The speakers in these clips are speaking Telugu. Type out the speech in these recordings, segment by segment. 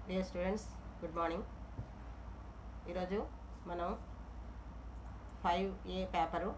డియర్ స్టూడెంట్స్ గుడ్ మార్నింగ్ ఈరోజు మనం ఫైవ్ ఏ పేపరు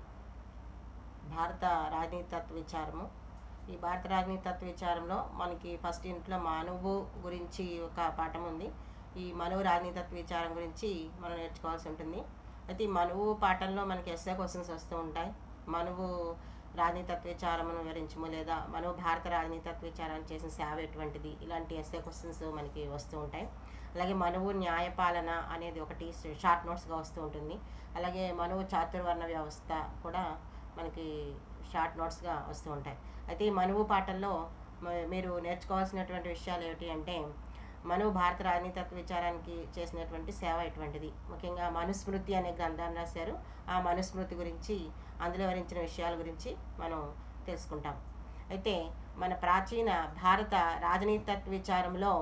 భారత రాజనీతి తత్వ విచారము ఈ భారత రాజనీతి తత్వ విచారంలో మనకి ఫస్ట్ ఇంట్లో మనువు గురించి ఒక పాఠం ఉంది ఈ మనువు రాజనీతి తత్వ విచారం గురించి మనం నేర్చుకోవాల్సి ఉంటుంది అయితే ఈ మనువు పాఠంలో మనకి ఎస్ఏ క్వశ్చన్స్ వస్తూ ఉంటాయి మనువు రాజనీతి తత్వ విచారమును వివరించము లేదా మనువు భారత రాజనీతి తత్వ విచారాన్ని చేసిన సేవ ఎటువంటిది ఇలాంటి ఎస్ఏ క్వశ్చన్స్ మనకి వస్తూ ఉంటాయి అలాగే మనువు న్యాయపాలన అనేది ఒకటి షార్ట్ నోట్స్గా వస్తూ ఉంటుంది అలాగే మనువు చాతుర్వర్ణ వ్యవస్థ కూడా మనకి షార్ట్ నోట్స్గా వస్తూ ఉంటాయి అయితే ఈ మనువు పాఠంలో మ- మీరు నేర్చుకోవాల్సినటువంటి విషయాలు ఏమిటి అంటే మనువు భారత రాజనీతి తత్వ విచారానికి చేసినటువంటి సేవ ఎటువంటిది ముఖ్యంగా మనుస్మృతి అనే గ్రంథాన్ని రాశారు ఆ మనుస్మృతి గురించి అందులో వివరించిన విషయాల గురించి మనం తెలుసుకుంటాం అయితే మన ప్రాచీన భారత రాజనీతి తత్వ విచారంలో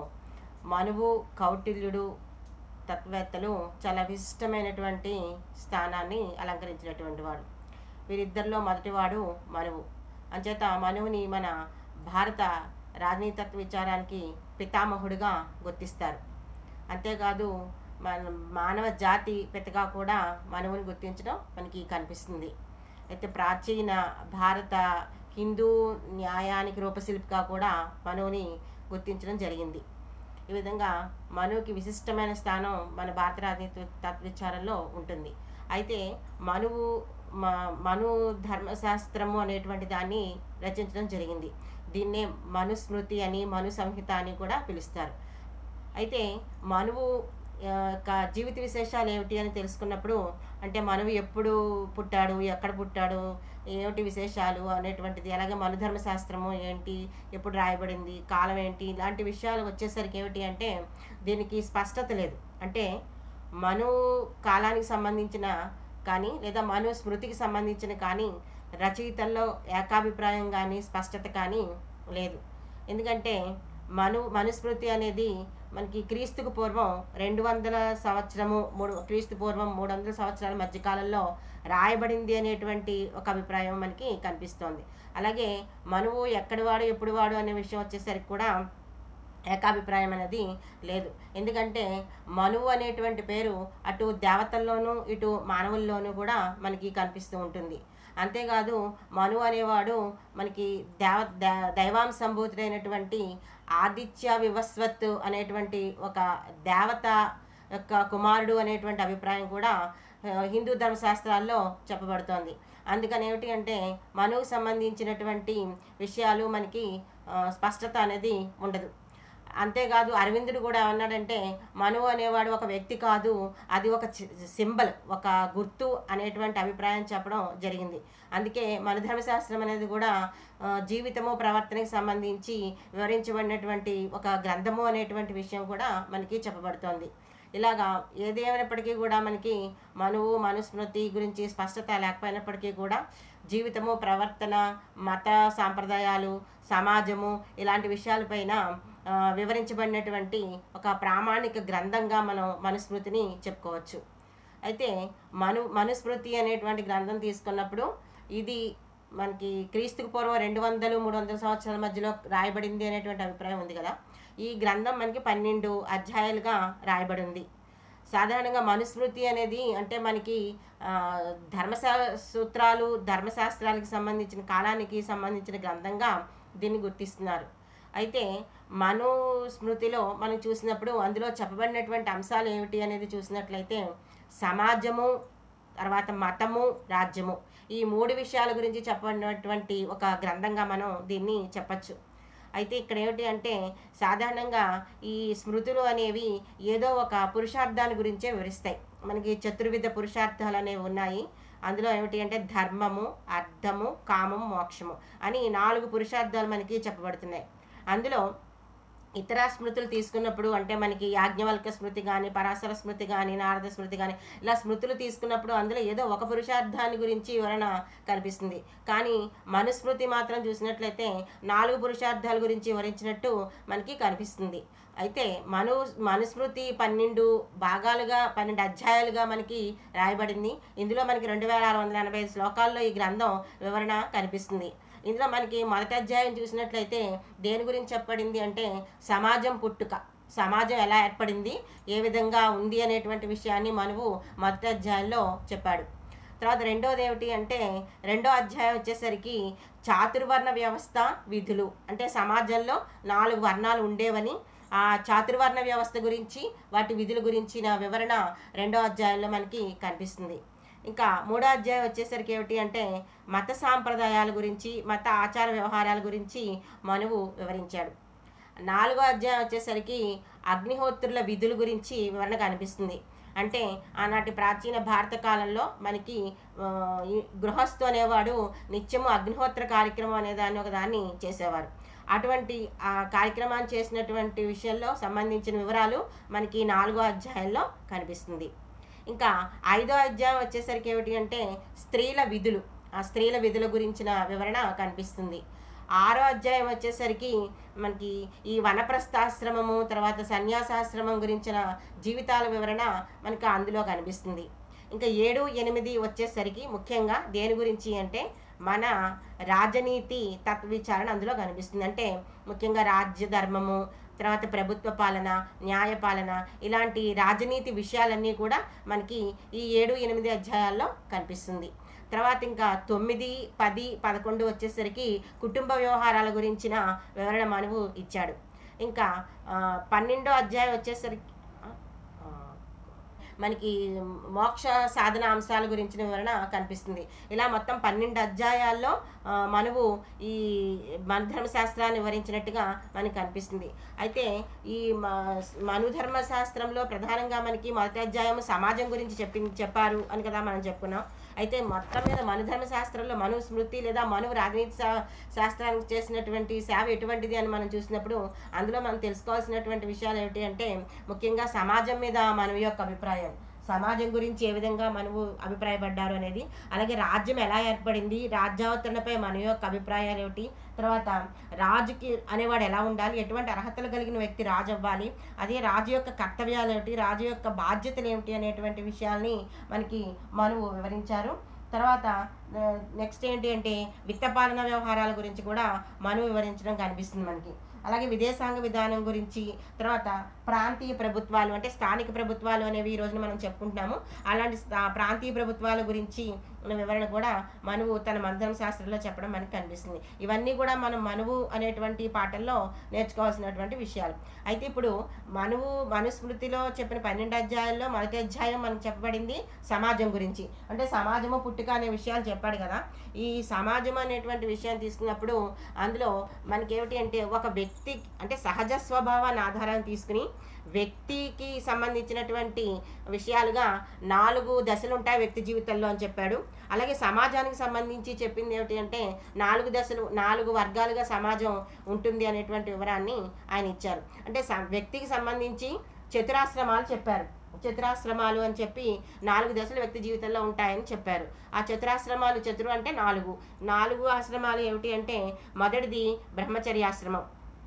మనువు కౌటిల్యుడు తత్వవేత్తలు చాలా విశిష్టమైనటువంటి స్థానాన్ని అలంకరించినటువంటి వాడు వీరిద్దరిలో మొదటివాడు మనువు అంచేత మనువుని మన భారత రాజనీతి తత్వ విచారానికి పితామహుడిగా గుర్తిస్తారు అంతేకాదు మన మానవ జాతి పితగా కూడా మనువుని గుర్తించడం మనకి కనిపిస్తుంది అయితే ప్రాచీన భారత హిందూ న్యాయానికి రూపశిల్పిగా కూడా మనువుని గుర్తించడం జరిగింది ఈ విధంగా మనువుకి విశిష్టమైన స్థానం మన భారత రాజనీతి తత్వ విచారంలో ఉంటుంది అయితే మనువు మ- మను ధర్మశాస్త్రము అనేటువంటి దాన్ని రచించడం జరిగింది దీన్నే మనుస్మృతి అని మను సంహిత అని కూడా పిలుస్తారు అయితే మనువు ఆ, యొక్క జీవిత విశేషాలు ఏమిటి అని తెలుసుకున్నప్పుడు అంటే మనువు ఎప్పుడు పుట్టాడు ఎక్కడ పుట్టాడు ఏమిటి విశేషాలు అనేటువంటిది అలాగే మనుధర్మ శాస్త్రము ఏంటి ఎప్పుడు రాయబడింది కాలం ఏంటి ఇలాంటి విషయాలు వచ్చేసరికి ఏమిటి అంటే దీనికి స్పష్టత లేదు అంటే మను కాలానికి సంబంధించిన కానీ లేదా మను స్మృతికి సంబంధించిన కానీ రచయితల్లో ఏకాభిప్రాయం కానీ స్పష్టత కానీ లేదు ఎందుకంటే మను మనుస్మృతి అనేది మనకి క్రీస్తుకు పూర్వం రెండు వందల సంవత్సరము మూడు క్రీస్తు పూర్వం మూడు వందల సంవత్సరాల మధ్యకాలంలో రాయబడింది అనేటువంటి ఒక అభిప్రాయం మనకి కనిపిస్తోంది అలాగే మనువు ఎక్కడి వాడు ఎప్పుడు వాడు అనే విషయం వచ్చేసరికి కూడా ఏకాభిప్రాయం అనేది లేదు ఎందుకంటే మనువు అనేటువంటి పేరు అటు దేవతల్లోనూ ఇటు మానవుల్లోనూ కూడా మనకి కనిపిస్తూ ఉంటుంది అంతేకాదు మను అనేవాడు మనకి దేవ దే- దైవాంశ సంభూతుడైనటువంటి ఆదిత్య వివస్వత్ అనేటువంటి ఒక దేవత యొక్క కుమారుడు అనేటువంటి అభిప్రాయం కూడా ఆ, హిందూ ధర్మశాస్త్రాల్లో చెప్పబడుతోంది అందుకని ఏమిటి అంటే మనువుకు సంబంధించినటువంటి విషయాలు మనకి ఆ, స్పష్టత అనేది ఉండదు అంతేకాదు అరవిందుడు కూడా ఏమన్నాడంటే మనువు అనేవాడు ఒక వ్యక్తి కాదు అది ఒక సింబల్ ఒక గుర్తు అనేటువంటి అభిప్రాయం చెప్పడం జరిగింది అందుకే మన ధర్మశాస్త్రం అనేది కూడా ఆ, జీవితము ప్రవర్తనకి సంబంధించి వివరించబడినటువంటి ఒక గ్రంథము అనేటువంటి విషయం కూడా మనకి చెప్పబడుతోంది ఇలాగా ఏదేమైనప్పటికీ కూడా మనకి మనువు మనుస్మృతి గురించి స్పష్టత లేకపోయినప్పటికీ కూడా జీవితము ప్రవర్తన మత సాంప్రదాయాలు సమాజము ఇలాంటి విషయాలపైన ఆ, వివరించబడినటువంటి ఒక ప్రామాణిక గ్రంథంగా మనం మనుస్మృతిని చెప్పుకోవచ్చు అయితే మను మనుస్మృతి అనేటువంటి గ్రంథం తీసుకున్నప్పుడు ఇది మనకి క్రీస్తుకు పూర్వం రెండు వందలు మూడు వందల సంవత్సరాల మధ్యలో రాయబడింది అనేటువంటి అభిప్రాయం ఉంది కదా ఈ గ్రంథం మనకి పన్నెండు అధ్యాయాలుగా రాయబడి ఉంది సాధారణంగా మనుస్మృతి అనేది అంటే మనకి ఆ, ధర్మశా సూత్రాలు ధర్మశాస్త్రాలకు సంబంధించిన కాలానికి సంబంధించిన గ్రంథంగా దీన్ని గుర్తిస్తున్నారు అయితే మను స్మృతిలో మనం చూసినప్పుడు అందులో చెప్పబడినటువంటి అంశాలు ఏమిటి అనేది చూసినట్లయితే సమాజము తర్వాత మతము రాజ్యము ఈ మూడు విషయాల గురించి చెప్పబడినటువంటి ఒక గ్రంథంగా మనం దీన్ని చెప్పచ్చు అయితే ఇక్కడ ఏమిటి అంటే సాధారణంగా ఈ స్మృతులు అనేవి ఏదో ఒక పురుషార్థాన్ని గురించే వివరిస్తాయి మనకి చతుర్విధ పురుషార్థాలు అనేవి ఉన్నాయి అందులో ఏమిటి అంటే ధర్మము అర్థము కామము మోక్షము అని నాలుగు పురుషార్థాలు మనకి చెప్పబడుతున్నాయి అందులో ఇతర స్మృతులు తీసుకున్నప్పుడు అంటే మనకి యాజ్ఞవల్క స్మృతి కానీ పరాశర స్మృతి కానీ నారద స్మృతి కానీ ఇలా స్మృతులు తీసుకున్నప్పుడు అందులో ఏదో ఒక పురుషార్థాన్ని గురించి వివరణ కనిపిస్తుంది కానీ మనుస్మృతి మాత్రం చూసినట్లయితే నాలుగు పురుషార్థాల గురించి వివరించినట్టు మనకి కనిపిస్తుంది అయితే మను మనుస్మృతి పన్నెండు భాగాలుగా పన్నెండు అధ్యాయాలుగా మనకి రాయబడింది ఇందులో మనకి రెండు వేల ఆరు వందల ఎనభై ఐదు శ్లోకాల్లో ఈ గ్రంథం వివరణ కనిపిస్తుంది ఇందులో మనకి మొదటి అధ్యాయం చూసినట్లయితే దేని గురించి చెప్పబడింది అంటే సమాజం పుట్టుక సమాజం ఎలా ఏర్పడింది ఏ విధంగా ఉంది అనేటువంటి విషయాన్ని మనువు మొదటి అధ్యాయంలో చెప్పాడు తర్వాత రెండోది ఏమిటి అంటే రెండో అధ్యాయం వచ్చేసరికి చాతుర్వర్ణ వ్యవస్థ విధులు అంటే సమాజంలో నాలుగు వర్ణాలు ఉండేవని ఆ చాతుర్వర్ణ వ్యవస్థ గురించి వాటి విధుల గురించిన వివరణ రెండో అధ్యాయంలో మనకి కనిపిస్తుంది ఇంకా మూడో అధ్యాయం వచ్చేసరికి ఏమిటి అంటే మత సాంప్రదాయాల గురించి మత ఆచార వ్యవహారాల గురించి మనువు వివరించాడు నాలుగో అధ్యాయం వచ్చేసరికి అగ్నిహోత్రుల విధుల గురించి వివరణ కనిపిస్తుంది అంటే ఆనాటి ప్రాచీన భారత కాలంలో మనకి ఆ, ఈ గృహస్థు అనేవాడు నిత్యము అగ్నిహోత్ర కార్యక్రమం అనే దాన్ని ఒక దాన్ని చేసేవారు అటువంటి ఆ కార్యక్రమాన్ని చేసినటువంటి విషయంలో సంబంధించిన వివరాలు మనకి నాలుగో అధ్యాయంలో కనిపిస్తుంది ఇంకా ఐదో అధ్యాయం వచ్చేసరికి ఏమిటి అంటే స్త్రీల విధులు ఆ స్త్రీల విధుల గురించిన వివరణ కనిపిస్తుంది ఆరో అధ్యాయం వచ్చేసరికి మనకి ఈ వనప్రస్థాశ్రమము తర్వాత సన్యాసాశ్రమం గురించిన జీవితాల వివరణ మనకి అందులో కనిపిస్తుంది ఇంకా ఏడు ఎనిమిది వచ్చేసరికి ముఖ్యంగా దేని గురించి అంటే మన రాజనీతి తత్వ విచారణ అందులో కనిపిస్తుంది అంటే ముఖ్యంగా రాజ్య ధర్మము తర్వాత ప్రభుత్వ పాలన న్యాయ పాలన ఇలాంటి రాజనీతి విషయాలన్నీ కూడా మనకి ఈ ఏడు ఎనిమిది అధ్యాయాల్లో కనిపిస్తుంది తర్వాత ఇంకా తొమ్మిది పది పదకొండు వచ్చేసరికి కుటుంబ వ్యవహారాల గురించిన వివరణ మనవు ఇచ్చాడు ఇంకా ఆ, పన్నెండో అధ్యాయం వచ్చేసరికి ఆ, మనకి మోక్ష సాధన అంశాల గురించిన వివరణ కనిపిస్తుంది ఇలా మొత్తం పన్నెండు అధ్యాయాల్లో ఆ, మనువు ఈ మన ధర్మశాస్త్రాన్ని వివరించినట్టుగా మనకి కనిపిస్తుంది అయితే ఈ మ- మను ధర్మశాస్త్రంలో ప్రధానంగా మనకి మొదటి అధ్యాయం సమాజం గురించి చెప్పి చెప్పారు అని కదా మనం చెప్పుకున్నాం అయితే మొత్తం మీద మను ధర్మశాస్త్రంలో మను స్మృతి లేదా మనువు రాజనీతి శా- శాస్త్రానికి చేసినటువంటి సేవ ఎటువంటిది అని మనం చూసినప్పుడు అందులో మనం తెలుసుకోవాల్సినటువంటి విషయాలు ఏమిటి అంటే ముఖ్యంగా సమాజం మీద మన యొక్క అభిప్రాయం సమాజం గురించి ఏ విధంగా మనము అభిప్రాయపడ్డారు అనేది అలాగే రాజ్యం ఎలా ఏర్పడింది రాజ్యావతరణపై మన యొక్క అభిప్రాయాలు ఏమిటి తర్వాత రాజుకి అనేవాడు ఎలా ఉండాలి ఎటువంటి అర్హతలు కలిగిన వ్యక్తి రాజు అవ్వాలి అదే రాజు యొక్క కర్తవ్యాలు ఏమిటి రాజు యొక్క బాధ్యతలు ఏమిటి అనేటువంటి విషయాల్ని మనకి మనువు వివరించారు తర్వాత నెక్స్ట్ ఏంటి అంటే విత్తపాలన వ్యవహారాల గురించి కూడా మను వివరించడం కనిపిస్తుంది మనకి అలాగే విదేశాంగ విధానం గురించి తర్వాత ప్రాంతీయ ప్రభుత్వాలు అంటే స్థానిక ప్రభుత్వాలు అనేవి ఈ రోజున మనం చెప్పుకుంటున్నాము అలాంటి స్థా- ప్రాంతీయ ప్రభుత్వాల గురించి ఉన్న వివరణ కూడా మనువు తన మంత్రం శాస్త్రంలో చెప్పడం మనకి కనిపిస్తుంది ఇవన్నీ కూడా మనం మనువు అనేటువంటి పాటల్లో నేర్చుకోవాల్సినటువంటి విషయాలు అయితే ఇప్పుడు మనువు మనుస్మృతిలో చెప్పిన పన్నెండు అధ్యాయాల్లో మొదటి అధ్యాయం మనకు చెప్పబడింది సమాజం గురించి అంటే సమాజము పుట్టుక అనే విషయాలు చెప్పాడు కదా ఈ సమాజం అనేటువంటి విషయాన్ని తీసుకున్నప్పుడు అందులో మనకి ఏమిటి అంటే ఒక వ్యక్తి అంటే సహజ స్వభావాన్ని ఆధారాన్ని తీసుకుని వ్యక్తికి సంబంధించినటువంటి విషయాలుగా నాలుగు దశలు ఉంటాయి వ్యక్తి జీవితంలో అని చెప్పాడు అలాగే సమాజానికి సంబంధించి చెప్పింది ఏమిటి అంటే నాలుగు దశలు నాలుగు వర్గాలుగా సమాజం ఉంటుంది అనేటువంటి వివరాన్ని ఆయన ఇచ్చారు అంటే స- వ్యక్తికి సంబంధించి చతురాశ్రమాలు చెప్పారు చతురాశ్రమాలు అని చెప్పి నాలుగు దశలు వ్యక్తి జీవితంలో ఉంటాయని చెప్పారు ఆ చతురాశ్రమాలు చతురు అంటే నాలుగు నాలుగు ఆశ్రమాలు ఏమిటి అంటే మొదటిది బ్రహ్మచర్యాశ్రమం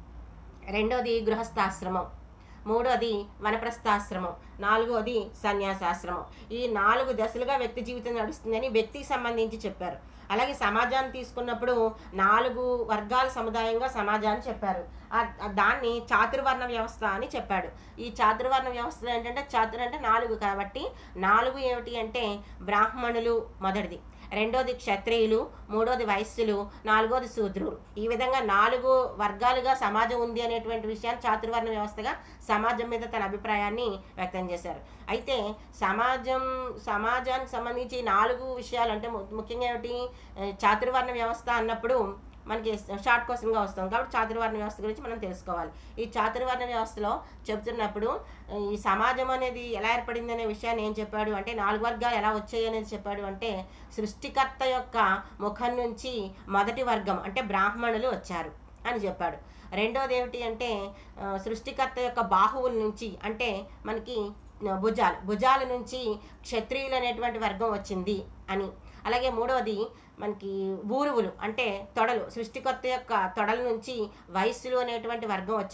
రెండోది గృహస్థాశ్రమం మూడోది వనప్రస్థాశ్రమం నాలుగోది సన్యాసాశ్రమం ఈ నాలుగు దశలుగా వ్యక్తి జీవితం నడుస్తుందని వ్యక్తికి సంబంధించి చెప్పారు అలాగే సమాజాన్ని తీసుకున్నప్పుడు నాలుగు వర్గాల సముదాయంగా సమాజాన్ని చెప్పారు ఆ- ఆ దాన్ని చాతుర్వర్ణ వ్యవస్థ అని చెప్పాడు ఈ చాతుర్వర్ణ వ్యవస్థలో ఏంటంటే చాతుర్ అంటే నాలుగు కాబట్టి నాలుగు ఏమిటి అంటే బ్రాహ్మణులు మొదటిది రెండోది క్షత్రియులు మూడోది వైశ్యులు నాలుగోది శూద్రులు ఈ విధంగా నాలుగు వర్గాలుగా సమాజం ఉంది అనేటువంటి విషయాన్ని చాతుర్వర్ణ వ్యవస్థగా సమాజం మీద తన అభిప్రాయాన్ని వ్యక్తం చేశారు అయితే సమాజం సమాజానికి సంబంధించి ఈ నాలుగు విషయాలు అంటే ము- ముఖ్యంగా ఏమిటి ఆ, చాతుర్వర్ణ వ్యవస్థ అన్నప్పుడు మనకి షార్ట్ క్వశ్చన్గా వస్తాం కాబట్టి చాతుర్వర్ణ వ్యవస్థ గురించి మనం తెలుసుకోవాలి ఈ చాతుర్వర్ణ వ్యవస్థలో చెబుతున్నప్పుడు ఆ, ఈ సమాజం అనేది ఎలా ఏర్పడింది అనే విషయాన్ని ఏం చెప్పాడు అంటే నాలుగు వర్గాలు ఎలా వచ్చాయి అనేది చెప్పాడు అంటే సృష్టికర్త యొక్క ముఖం నుంచి మొదటి వర్గం అంటే బ్రాహ్మణులు వచ్చారు అని చెప్పాడు రెండోది ఏమిటి అంటే ఆ, సృష్టికర్త యొక్క బాహువుల నుంచి అంటే మనకి ఆ, భుజాలు భుజాల నుంచి క్షత్రియులు అనేటువంటి వర్గం వచ్చింది అని అలాగే మూడవది మనకి ఊరువులు అంటే తొడలు సృష్టికర్త యొక్క తొడల నుంచి వైశ్యులు అనేటువంటి వర్గం వచ్చారు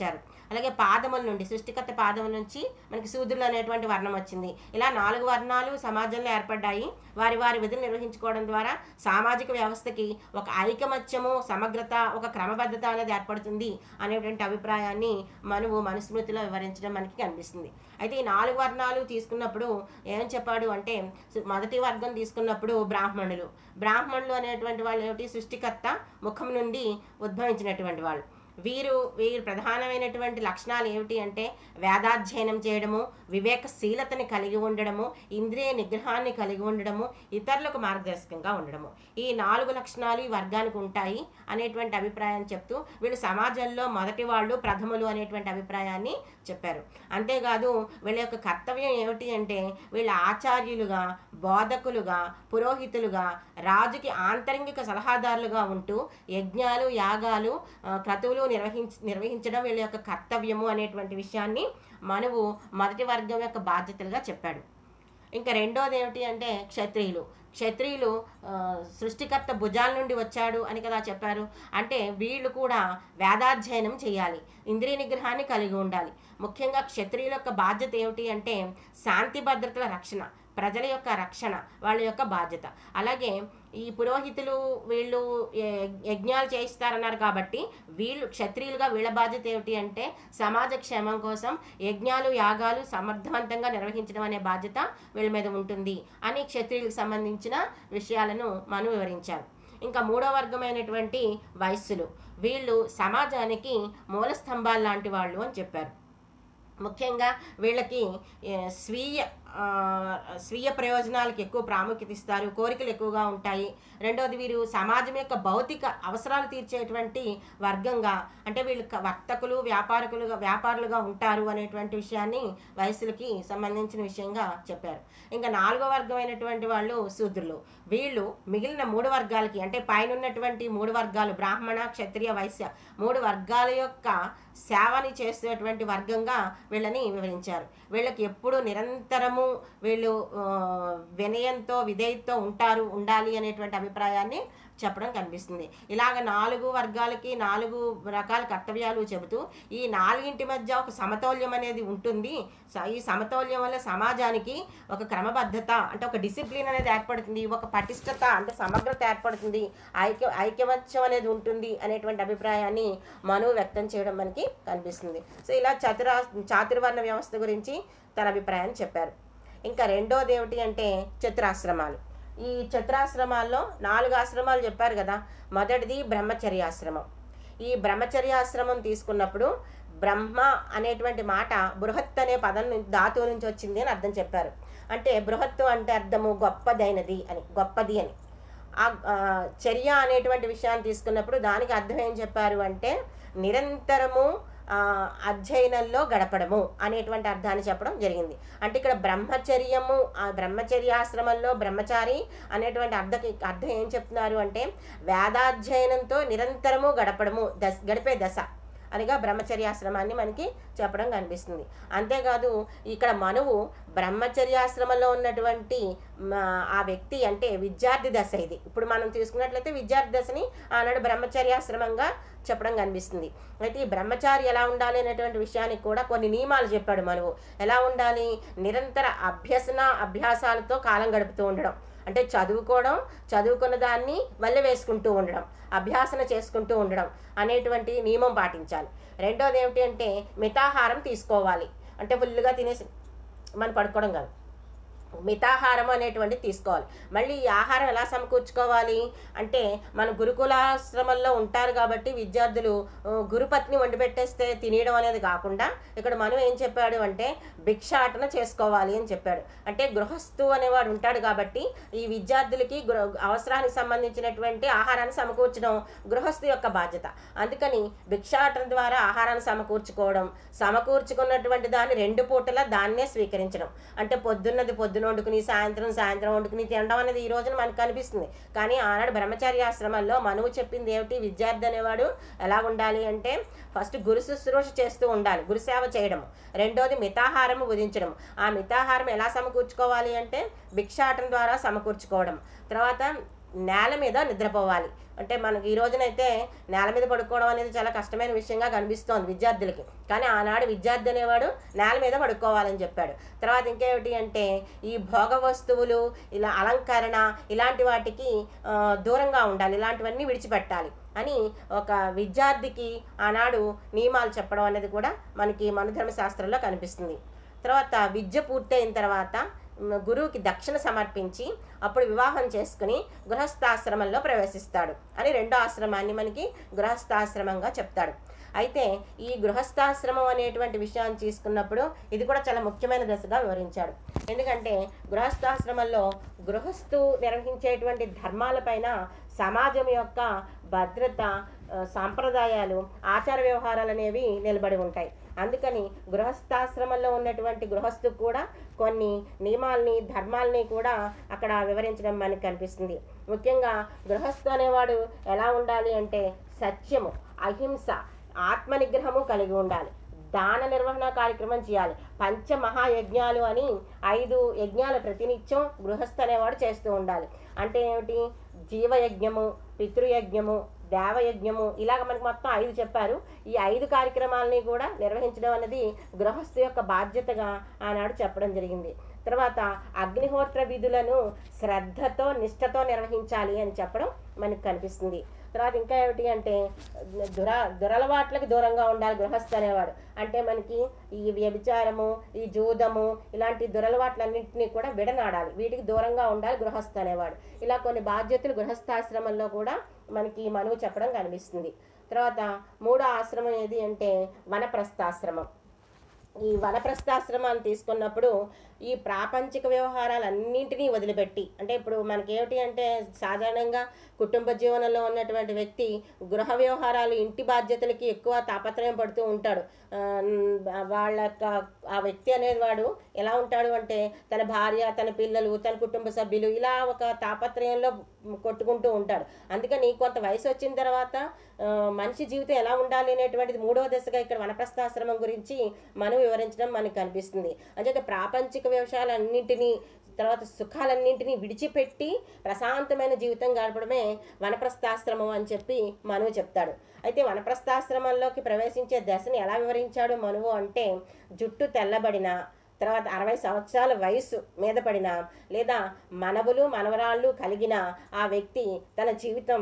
అలాగే పాదముల నుండి సృష్టికర్త పాదముల నుంచి మనకి శూద్రులు అనేటువంటి వర్ణం వచ్చింది ఇలా నాలుగు వర్ణాలు సమాజంలో ఏర్పడ్డాయి వారి వారి విధులు నిర్వహించుకోవడం ద్వారా సామాజిక వ్యవస్థకి ఒక ఐకమత్యము సమగ్రత ఒక క్రమబద్ధత అనేది ఏర్పడుతుంది అనేటువంటి అభిప్రాయాన్ని మనువు మనుస్మృతిలో వివరించడం మనకి కనిపిస్తుంది అయితే ఈ నాలుగు వర్ణాలు తీసుకున్నప్పుడు ఏం చెప్పాడు అంటే సు- మొదటి వర్గం తీసుకున్నప్పుడు బ్రాహ్మణులు బ్రాహ్మణులు అనేటువంటి వాళ్ళు ఏమిటి సృష్టికర్త ముఖం నుండి ఉద్భవించినటువంటి వాళ్ళు వీరు వీరి ప్రధానమైనటువంటి లక్షణాలు ఏమిటి అంటే వేదాధ్యయనం చేయడము వివేకశీలతని కలిగి ఉండడము ఇంద్రియ నిగ్రహాన్ని కలిగి ఉండడము ఇతరులకు మార్గదర్శకంగా ఉండడము ఈ నాలుగు లక్షణాలు ఈ వర్గానికి ఉంటాయి అనేటువంటి అభిప్రాయాన్ని చెప్తూ వీళ్ళు సమాజంలో మొదటి వాళ్ళు ప్రథములు అనేటువంటి అభిప్రాయాన్ని చెప్పారు అంతేకాదు వీళ్ళ యొక్క కర్తవ్యం ఏమిటి అంటే వీళ్ళ ఆచార్యులుగా బోధకులుగా పురోహితులుగా రాజుకి ఆంతరంగిక సలహాదారులుగా ఉంటూ యజ్ఞాలు యాగాలు ఆ, క్రతువులు నిర్వహించ నిర్వహించడం వీళ్ళ యొక్క కర్తవ్యము అనేటువంటి విషయాన్ని మనువు మొదటి వర్గం యొక్క బాధ్యతలుగా చెప్పాడు ఇంకా రెండోది ఏమిటి అంటే క్షత్రియులు క్షత్రియులు ఆ, సృష్టికర్త భుజాల నుండి వచ్చాడు అని కదా చెప్పారు అంటే వీళ్ళు కూడా వేదాధ్యయనం చేయాలి ఇంద్రియ నిగ్రహాన్ని కలిగి ఉండాలి ముఖ్యంగా క్షత్రియుల యొక్క బాధ్యత ఏమిటి అంటే శాంతి భద్రతల రక్షణ ప్రజల యొక్క రక్షణ వాళ్ళ యొక్క బాధ్యత అలాగే ఈ పురోహితులు వీళ్ళు య- యజ్ఞాలు చేయిస్తారన్నారు కాబట్టి వీళ్ళు క్షత్రియులుగా వీళ్ళ బాధ్యత ఏమిటి అంటే సమాజ క్షేమం కోసం యజ్ఞాలు యాగాలు సమర్థవంతంగా నిర్వహించడం అనే బాధ్యత వీళ్ళ మీద ఉంటుంది అని క్షత్రియులకు సంబంధించిన విషయాలను మనం వివరించారు ఇంకా మూడో వర్గమైనటువంటి వయస్సులు వీళ్ళు సమాజానికి మూల స్తంభాలు లాంటి వాళ్ళు అని చెప్పారు ముఖ్యంగా వీళ్ళకి ఏ, స్వీయ ఆ, స్వీయ ప్రయోజనాలకు ఎక్కువ ప్రాముఖ్యత ఇస్తారు కోరికలు ఎక్కువగా ఉంటాయి రెండోది వీరు సమాజం యొక్క భౌతిక అవసరాలు తీర్చేటువంటి వర్గంగా అంటే వీళ్ళు క- వర్తకులు వ్యాపారకులుగా వ్యాపారులుగా ఉంటారు అనేటువంటి విషయాన్ని వయసులకి సంబంధించిన విషయంగా చెప్పారు ఇంకా నాలుగో వర్గమైనటువంటి వాళ్ళు శూద్రులు వీళ్ళు మిగిలిన మూడు వర్గాలకి అంటే పైన ఉన్నటువంటి మూడు వర్గాలు బ్రాహ్మణ క్షత్రియ వైశ్య మూడు వర్గాల యొక్క సేవని చేసేటువంటి వర్గంగా వీళ్ళని వివరించారు వీళ్ళకి ఎప్పుడు నిరంతరము వీళ్ళు ఆ, వినయంతో విధేయతతో ఉంటారు ఉండాలి అనేటువంటి అభిప్రాయాన్ని చెప్పడం కనిపిస్తుంది ఇలాగ నాలుగు వర్గాలకి నాలుగు రకాల కర్తవ్యాలు చెబుతూ ఈ నాలుగింటి మధ్య ఒక సమతౌల్యం అనేది ఉంటుంది స- ఈ సమతౌల్యం వల్ల సమాజానికి ఒక క్రమబద్ధత అంటే ఒక డిసిప్లిన్ అనేది ఏర్పడుతుంది ఒక పటిష్టత అంటే సమగ్రత ఏర్పడుతుంది ఐక్య ఐక్యమత్యం అనేది ఉంటుంది అనేటువంటి అభిప్రాయాన్ని మను వ్యక్తం చేయడం మనకి కనిపిస్తుంది సో ఇలా చతురా చాతుర్వర్ణ వ్యవస్థ గురించి తన అభిప్రాయాన్ని చెప్పారు ఇంకా రెండోది ఏమిటి అంటే చతురాశ్రమాలు ఈ చతురాశ్రమాల్లో నాలుగు ఆశ్రమాలు చెప్పారు కదా మొదటిది బ్రహ్మచర్యాశ్రమం ఈ బ్రహ్మచర్యాశ్రమం తీసుకున్నప్పుడు బ్రహ్మ అనేటువంటి మాట బృహత్ అనే పదం నుంచి ధాతువు నుంచి వచ్చింది అని అర్థం చెప్పారు అంటే బృహత్తు అంటే అర్థము గొప్పదైనది అని గొప్పది అని ఆ ఆ, చర్య అనేటువంటి విషయాన్ని తీసుకున్నప్పుడు దానికి అర్థం ఏం చెప్పారు అంటే నిరంతరము ఆ, అధ్యయనంలో గడపడము అనేటువంటి అర్థాన్ని చెప్పడం జరిగింది అంటే ఇక్కడ బ్రహ్మచర్యము ఆ బ్రహ్మచర్యాశ్రమంలో బ్రహ్మచారి అనేటువంటి అర్థం అర్థం ఏం చెప్తున్నారు అంటే వేదాధ్యయనంతో నిరంతరము గడపడము దశ గడిపే దశ అనగా బ్రహ్మచర్యాశ్రమాన్ని మనకి చెప్పడం కనిపిస్తుంది అంతేకాదు ఇక్కడ మనువు బ్రహ్మచర్యాశ్రమంలో ఉన్నటువంటి మ, ఆ వ్యక్తి అంటే విద్యార్థి దశ ఇది ఇప్పుడు మనం తీసుకున్నట్లయితే విద్యార్థి దశని ఆనాడు బ్రహ్మచర్యాశ్రమంగా చెప్పడం కనిపిస్తుంది అయితే ఈ బ్రహ్మచారి ఎలా ఉండాలి అనేటువంటి విషయానికి కూడా కొన్ని నియమాలు చెప్పాడు మనువు ఎలా ఉండాలి నిరంతర అభ్యసన అభ్యాసాలతో కాలం గడుపుతూ ఉండడం అంటే చదువుకోవడం చదువుకున్న దాన్ని వల్ల వేసుకుంటూ ఉండడం అభ్యాసన చేసుకుంటూ ఉండడం అనేటువంటి నియమం పాటించాలి రెండోది ఏమిటి అంటే మితాహారం తీసుకోవాలి అంటే ఫుల్గా తినేసి మనం పడుకోవడం కాదు మితాహారం అనేటువంటిది తీసుకోవాలి మళ్ళీ ఈ ఆహారం ఎలా సమకూర్చుకోవాలి అంటే మన గురుకులాశ్రమంలో ఉంటారు కాబట్టి విద్యార్థులు ఆ, గురుపత్ని వండి పెట్టేస్తే తినేయడం అనేది కాకుండా ఇక్కడ మనం ఏం చెప్పాడు అంటే భిక్షాటన చేసుకోవాలి అని చెప్పాడు అంటే గృహస్థు అనేవాడు ఉంటాడు కాబట్టి ఈ విద్యార్థులకి గృహ అవసరానికి సంబంధించినటువంటి ఆహారాన్ని సమకూర్చడం గృహస్థు యొక్క బాధ్యత అందుకని భిక్షాటన ద్వారా ఆహారాన్ని సమకూర్చుకోవడం సమకూర్చుకున్నటువంటి దాన్ని రెండు పూటలా దాన్నే స్వీకరించడం అంటే పొద్దున్నది పొద్దున వండుకుని సాయంత్రం సాయంత్రం వండుకుని తినడం అనేది ఈ రోజున మనకు కనిపిస్తుంది కానీ ఆనాడు బ్రహ్మచారి ఆశ్రమంలో మనువు చెప్పింది ఏమిటి విద్యార్థి అనేవాడు ఎలా ఉండాలి అంటే ఫస్ట్ గురు శుశ్రూష చేస్తూ ఉండాలి గురుసేవ చేయడం రెండోది మితాహారం భుజించడం ఆ మితాహారం ఎలా సమకూర్చుకోవాలి అంటే భిక్షాటన ద్వారా సమకూర్చుకోవడం తర్వాత నేల మీద నిద్రపోవాలి అంటే మనకి ఈ రోజునైతే నేల మీద పడుకోవడం అనేది చాలా కష్టమైన విషయంగా కనిపిస్తోంది విద్యార్థులకి కానీ ఆనాడు విద్యార్థి అనేవాడు నేల మీద పడుకోవాలని చెప్పాడు తర్వాత ఇంకేమిటి అంటే ఈ భోగ వస్తువులు ఇలా అలంకరణ ఇలాంటి వాటికి ఆ, దూరంగా ఉండాలి ఇలాంటివన్నీ విడిచిపెట్టాలి అని ఒక విద్యార్థికి ఆనాడు నియమాలు చెప్పడం అనేది కూడా మనకి మనుధర్మ శాస్త్రంలో కనిపిస్తుంది తర్వాత విద్య పూర్తయిన తర్వాత మ్, గురువుకి దక్షిణ సమర్పించి అప్పుడు వివాహం చేసుకుని గృహస్థాశ్రమంలో ప్రవేశిస్తాడు అని రెండో ఆశ్రమాన్ని మనకి గృహస్థాశ్రమంగా చెప్తాడు అయితే ఈ గృహస్థాశ్రమం అనేటువంటి విషయాన్ని తీసుకున్నప్పుడు ఇది కూడా చాలా ముఖ్యమైన దశగా వివరించాడు ఎందుకంటే గృహస్థాశ్రమంలో గృహస్థు నిర్వహించేటువంటి ధర్మాలపైన సమాజం యొక్క భద్రత ఆ, సాంప్రదాయాలు ఆచార వ్యవహారాలు అనేవి నిలబడి ఉంటాయి అందుకని గృహస్థాశ్రమంలో ఉన్నటువంటి గృహస్థు కూడా కొన్ని నియమాల్ని ధర్మాల్ని కూడా అక్కడ వివరించడం మనకి కనిపిస్తుంది ముఖ్యంగా గృహస్థు అనేవాడు ఎలా ఉండాలి అంటే సత్యము అహింస ఆత్మ నిగ్రహము కలిగి ఉండాలి దాన నిర్వహణ కార్యక్రమం చేయాలి పంచ మహాయజ్ఞాలు అని ఐదు యజ్ఞాలు ప్రతినిత్యం గృహస్థ అనేవాడు చేస్తూ ఉండాలి అంటే ఏమిటి జీవయజ్ఞము పితృయజ్ఞము దేవయజ్ఞము ఇలాగ మనకి మొత్తం ఐదు చెప్పారు ఈ ఐదు కార్యక్రమాలని కూడా నిర్వహించడం అనేది గృహస్థు యొక్క బాధ్యతగా ఆనాడు చెప్పడం జరిగింది తర్వాత అగ్నిహోత్ర విధులను శ్రద్ధతో నిష్ఠతో నిర్వహించాలి అని చెప్పడం మనకు కనిపిస్తుంది తర్వాత ఇంకా ఏమిటి అంటే దుర దురలవాట్లకి దూరంగా ఉండాలి గృహస్థ అనేవాడు అంటే మనకి ఈ వ్యభిచారము ఈ జూదము ఇలాంటి దురలవాట్లన్నింటినీ కూడా విడనాడాలి వీటికి దూరంగా ఉండాలి గృహస్థ అనేవాడు ఇలా కొన్ని బాధ్యతలు గృహస్థాశ్రమంలో కూడా మనకి మనువు చెప్పడం కనిపిస్తుంది తర్వాత మూడో ఆశ్రమం ఏది అంటే వనప్రస్థాశ్రమం ఈ వనప్రస్థాశ్రమాన్ని తీసుకున్నప్పుడు ఈ ప్రాపంచిక వ్యవహారాలన్నింటినీ వదిలిపెట్టి అంటే ఇప్పుడు మనకేమిటి అంటే సాధారణంగా కుటుంబ జీవనంలో ఉన్నటువంటి వ్యక్తి గృహ వ్యవహారాలు ఇంటి బాధ్యతలకి ఎక్కువ తాపత్రయం పడుతూ ఉంటాడు ఆ, వాళ్ళ యొక్క- ఆ వ్యక్తి అనేది వాడు ఎలా ఉంటాడు అంటే తన భార్య తన పిల్లలు తన కుటుంబ సభ్యులు ఇలా ఒక తాపత్రయంలో కొట్టుకుంటూ ఉంటాడు అందుకని కొంత వయసు వచ్చిన తర్వాత ఆ, మనిషి జీవితం ఎలా ఉండాలి అనేటువంటిది మూడవ దశగా ఇక్కడ వనప్రస్థాశ్రమం గురించి మనం వివరించడం మనకు కనిపిస్తుంది అంచేత ప్రాపంచిక వ్యవసాయాలన్నింటినీ తర్వాత సుఖాలన్నింటినీ విడిచిపెట్టి ప్రశాంతమైన జీవితం గడపడమే వనప్రస్థాశ్రమం అని చెప్పి మనువు చెప్తాడు అయితే వనప్రస్థాశ్రమంలోకి ప్రవేశించే దశని ఎలా వివరించాడు మనువు అంటే జుట్టు తెల్లబడిన తర్వాత అరవై సంవత్సరాల వయసు మీద పడిన లేదా మనవులు మనవరాళ్ళు కలిగిన ఆ వ్యక్తి తన జీవితం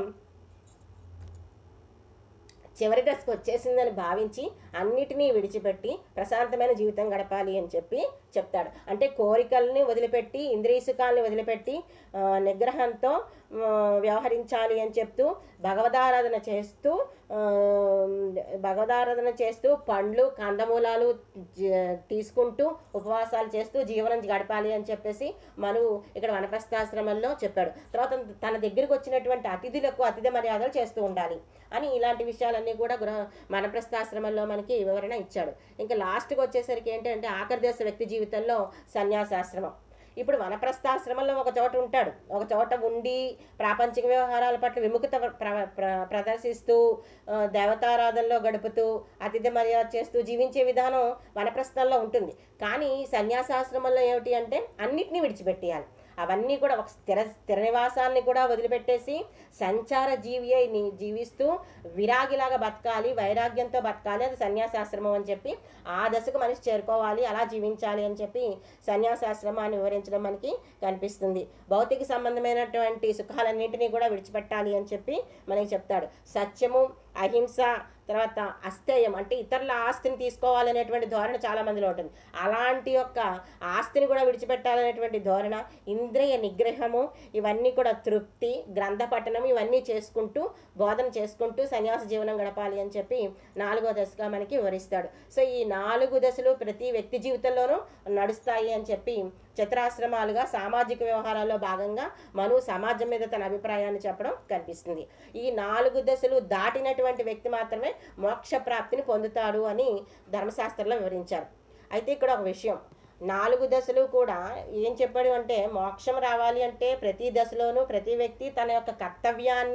చివరి దశకు వచ్చేసిందని భావించి అన్నిటినీ విడిచిపెట్టి ప్రశాంతమైన జీవితం గడపాలి అని చెప్పి చెప్తాడు అంటే కోరికల్ని వదిలిపెట్టి ఇంద్రియ సుఖాలని వదిలిపెట్టి ఆ, నిగ్రహంతో ఆ, వ్యవహరించాలి అని చెప్తూ భగవదారాధన చేస్తూ ఆ, భగవదారాధన చేస్తూ పండ్లు కందమూలాలు జ- తీసుకుంటూ ఉపవాసాలు చేస్తూ జీవనం గడపాలి అని చెప్పేసి మనువు ఇక్కడ వనప్రస్థాశ్రమంలో చెప్పాడు తర్వాత తన దగ్గరికి వచ్చినటువంటి అతిథులకు అతిథి మర్యాదలు చేస్తూ ఉండాలి అని ఇలాంటి విషయాలన్నీ కూడా గృహ వనప్రస్థాశ్రమంలో మనకి వివరణ ఇచ్చాడు ఇంకా లాస్ట్కి వచ్చేసరికి ఏంటంటే ఆఖరి దశ వ్యక్తి జీవితంలో సన్యాసాశ్రమం ఇప్పుడు వనప్రస్థాశ్రమంలో ఒక చోట ఉంటాడు ఒక చోట ఉండి ప్రాపంచిక వ్యవహారాల పట్ల విముఖత ప్ర- ప్ర- ప్రదర్శిస్తూ ఆ, దేవతారాధనలో గడుపుతూ అతిథి మర్యాద చేస్తూ జీవించే విధానం వనప్రస్థంలో ఉంటుంది కానీ సన్యాసాశ్రమంలో ఏమిటి అంటే అన్నిటినీ విడిచిపెట్టేయాలి అవన్నీ కూడా ఒక స్థిర స్థిర నివాసాన్ని కూడా వదిలిపెట్టేసి సంచార జీవి అయి ని- జీవిస్తూ విరాగిలాగా బతకాలి వైరాగ్యంతో బతకాలి అది సన్యాసాశ్రమం అని చెప్పి ఆ దశకు మనిషి చేరుకోవాలి అలా జీవించాలి అని చెప్పి సన్యాసాశ్రమాన్ని వివరించడం మనకి కనిపిస్తుంది భౌతిక సంబంధమైనటువంటి సుఖాలన్నింటినీ కూడా విడిచిపెట్టాలి అని చెప్పి మనకి చెప్తాడు సత్యము అహింస తర్వాత అస్థేయం అంటే ఇతరుల ఆస్తిని తీసుకోవాలనేటువంటి ధోరణ చాలా మందిలో ఉంటుంది అలాంటి యొక్క ఆస్తిని కూడా విడిచిపెట్టాలనేటువంటి ధోరణ ఇంద్రియ నిగ్రహము ఇవన్నీ కూడా తృప్తి గ్రంథ పఠనం ఇవన్నీ చేసుకుంటూ బోధన చేసుకుంటూ సన్యాస జీవనం గడపాలి అని చెప్పి నాలుగో దశగా మనకి వివరిస్తాడు సో ఈ నాలుగు దశలు ప్రతి వ్యక్తి జీవితంలోనూ నడుస్తాయి అని చెప్పి చతురాశ్రమాలుగా సామాజిక వ్యవహారాల్లో భాగంగా మను సమాజం మీద తన అభిప్రాయాన్ని చెప్పడం కనిపిస్తుంది ఈ నాలుగు దశలు దాటినటువంటి వ్యక్తి మాత్రమే మోక్ష ప్రాప్తిని పొందుతాడు అని ధర్మశాస్త్రంలో వివరించారు అయితే ఇక్కడ ఒక విషయం నాలుగు దశలు కూడా ఏం చెప్పాడు అంటే మోక్షం రావాలి అంటే ప్రతి దశలోనూ ప్రతి వ్యక్తి తన యొక్క కర్తవ్యాన్ని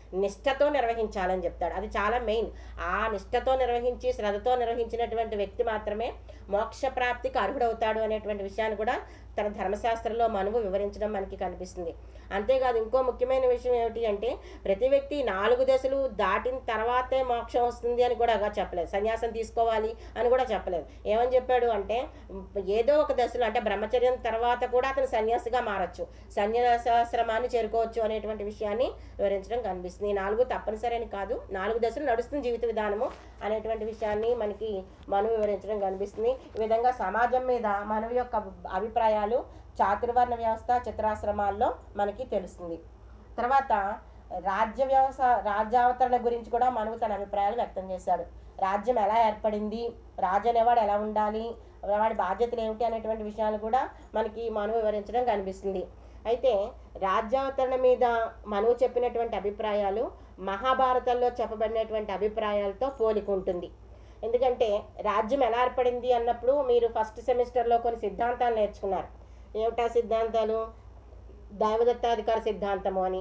నిష్ఠతో నిర్వహించాలని చెప్తాడు అది చాలా మెయిన్ ఆ నిష్ఠతో నిర్వహించి శ్రద్ధతో నిర్వహించినటువంటి వ్యక్తి మాత్రమే మోక్ష ప్రాప్తికి అర్హుడవుతాడు అనేటువంటి విషయాన్ని కూడా తన ధర్మశాస్త్రంలో మనువు వివరించడం మనకి కనిపిస్తుంది అంతేకాదు ఇంకో ముఖ్యమైన విషయం ఏమిటి అంటే ప్రతి వ్యక్తి నాలుగు దశలు దాటిన తర్వాతే మోక్షం వస్తుంది అని కూడా చెప్పలేదు సన్యాసం తీసుకోవాలి అని కూడా చెప్పలేదు ఏమని చెప్పాడు అంటే ఏదో ఒక దశలో అంటే బ్రహ్మచర్యం తర్వాత కూడా అతను సన్యాసిగా మారచ్చు సన్యాసాశ్రమాన్ని చేరుకోవచ్చు అనేటువంటి విషయాన్ని వివరించడం కనిపిస్తుంది ఈ నాలుగు తప్పనిసరి అని కాదు నాలుగు దశలు నడుస్తుంది జీవిత విధానము అనేటువంటి విషయాన్ని మనకి మను వివరించడం కనిపిస్తుంది ఈ విధంగా సమాజం మీద మనవి యొక్క అభిప్రాయాలు చాతుర్వర్ణ వ్యవస్థ చిత్రాశ్రమాల్లో మనకి తెలుస్తుంది తర్వాత రాజ్య వ్యవస్థ రాజ్యావతరణ గురించి కూడా మనవు తన అభిప్రాయాలు వ్యక్తం చేశాడు రాజ్యం ఎలా ఏర్పడింది రాజు అనేవాడు ఎలా ఉండాలి వాడి బాధ్యతలు ఏమిటి అనేటువంటి విషయాలు కూడా మనకి మనువు వివరించడం కనిపిస్తుంది అయితే రాజ్యావతరణ మీద మనువు చెప్పినటువంటి అభిప్రాయాలు మహాభారతంలో చెప్పబడినటువంటి అభిప్రాయాలతో పోలిక ఉంటుంది ఎందుకంటే రాజ్యం ఎలా ఏర్పడింది అన్నప్పుడు మీరు ఫస్ట్ సెమిస్టర్లో కొన్ని సిద్ధాంతాలు నేర్చుకున్నారు ఏమిటా సిద్ధాంతాలు దైవదత్తాధికార సిద్ధాంతము అని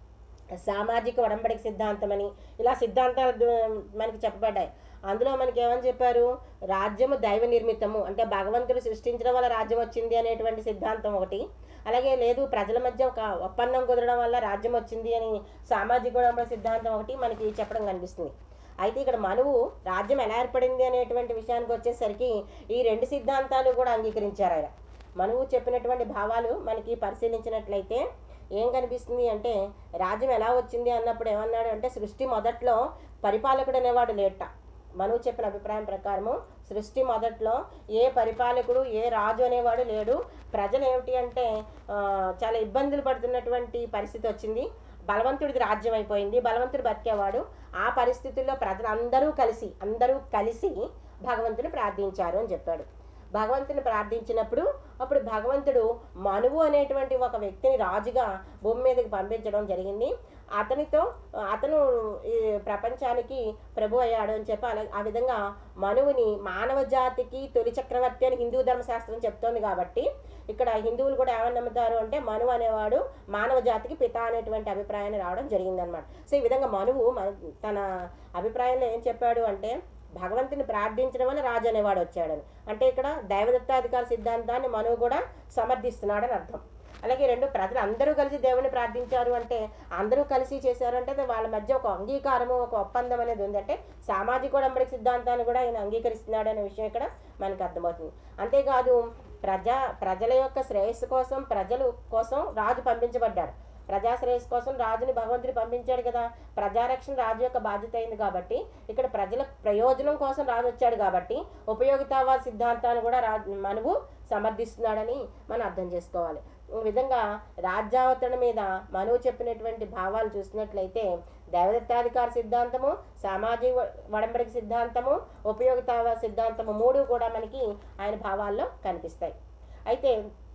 సామాజిక ఒడంబడిక సిద్ధాంతం అని ఇలా సిద్ధాంతాలు ద- మనకి చెప్పబడ్డాయి అందులో మనకి ఏమని చెప్పారు రాజ్యము దైవ నిర్మితము అంటే భగవంతుడు సృష్టించడం వల్ల రాజ్యం వచ్చింది అనేటువంటి సిద్ధాంతం ఒకటి అలాగే లేదు ప్రజల మధ్య ఒక ఒప్పందం కుదరడం వల్ల రాజ్యం వచ్చింది అని సామాజిక ఒడంబడిక సిద్ధాంతం ఒకటి మనకి చెప్పడం కనిపిస్తుంది అయితే ఇక్కడ మనువు రాజ్యం ఎలా ఏర్పడింది అనేటువంటి విషయానికి వచ్చేసరికి ఈ రెండు సిద్ధాంతాలు కూడా అంగీకరించారు ఆయన మనువు చెప్పినటువంటి భావాలు మనకి పరిశీలించినట్లయితే ఏం కనిపిస్తుంది అంటే రాజ్యం ఎలా వచ్చింది అన్నప్పుడు ఏమన్నాడు అంటే సృష్టి మొదట్లో పరిపాలకుడు అనేవాడు లేట మనువు చెప్పిన అభిప్రాయం ప్రకారము సృష్టి మొదట్లో ఏ పరిపాలకుడు ఏ రాజు అనేవాడు లేడు ప్రజలు ఏమిటి అంటే ఆ, చాలా ఇబ్బందులు పడుతున్నటువంటి పరిస్థితి వచ్చింది బలవంతుడిది రాజ్యం అయిపోయింది బలవంతుడు బతికేవాడు ఆ పరిస్థితుల్లో ప్రజలందరూ కలిసి అందరూ కలిసి భగవంతుని ప్రార్థించారు అని చెప్పాడు భగవంతుని ప్రార్థించినప్పుడు అప్పుడు భగవంతుడు మనువు అనేటువంటి ఒక వ్యక్తిని రాజుగా భూమి మీదకి పంపించడం జరిగింది అతనితో అతను ఈ ప్రపంచానికి ప్రభు అయ్యాడు అని చెప్పి అలా ఆ విధంగా మనువుని మానవ జాతికి తొలి చక్రవర్తి అని హిందూ ధర్మశాస్త్రం చెప్తోంది కాబట్టి ఇక్కడ హిందువులు కూడా ఏమని నమ్ముతారు అంటే మనువు అనేవాడు మానవ జాతికి పిత అనేటువంటి అభిప్రాయాన్ని రావడం జరిగిందనమాట సో ఈ విధంగా మనువు మన- తన అభిప్రాయంలో ఏం చెప్పాడు అంటే భగవంతుని ప్రార్థించడం వల్ల రాజు అనేవాడు వచ్చాడని అంటే ఇక్కడ దైవదత్తాధికార సిద్ధాంతాన్ని మనువు కూడా సమర్థిస్తున్నాడని అర్థం అలాగే రెండు ప్రజలు అందరూ కలిసి దేవుని ప్రార్థించారు అంటే అందరూ కలిసి చేశారు అంటే అది వాళ్ళ మధ్య ఒక అంగీకారము ఒక ఒప్పందం అనేది ఉంది అంటే సామాజిక ఉడంబడిక సిద్ధాంతాన్ని కూడా ఆయన అంగీకరిస్తున్నాడు అనే విషయం ఇక్కడ మనకు అర్థమవుతుంది అంతేకాదు ప్రజా ప్రజల యొక్క శ్రేయస్సు కోసం ప్రజలు కోసం రాజు పంపించబడ్డాడు ప్రజా శ్రేయస్సు కోసం రాజుని భగవంతుడు పంపించాడు కదా ప్రజారక్షణ రాజు యొక్క బాధ్యత అయింది కాబట్టి ఇక్కడ ప్రజల ప్రయోజనం కోసం రాజు వచ్చాడు కాబట్టి ఉపయోగితావాద సిద్ధాంతాన్ని కూడా రా మనువు సమర్థిస్తున్నాడని మనం అర్థం చేసుకోవాలి ఈ విధంగా రాజ్యావతరణ మీద మనువు చెప్పినటువంటి భావాలు చూసినట్లయితే దైవదత్తాధికార సిద్ధాంతము సామాజిక వడంబడిక సిద్ధాంతము ఉపయోగితావాద సిద్ధాంతము మూడు కూడా మనకి ఆయన భావాల్లో కనిపిస్తాయి అయితే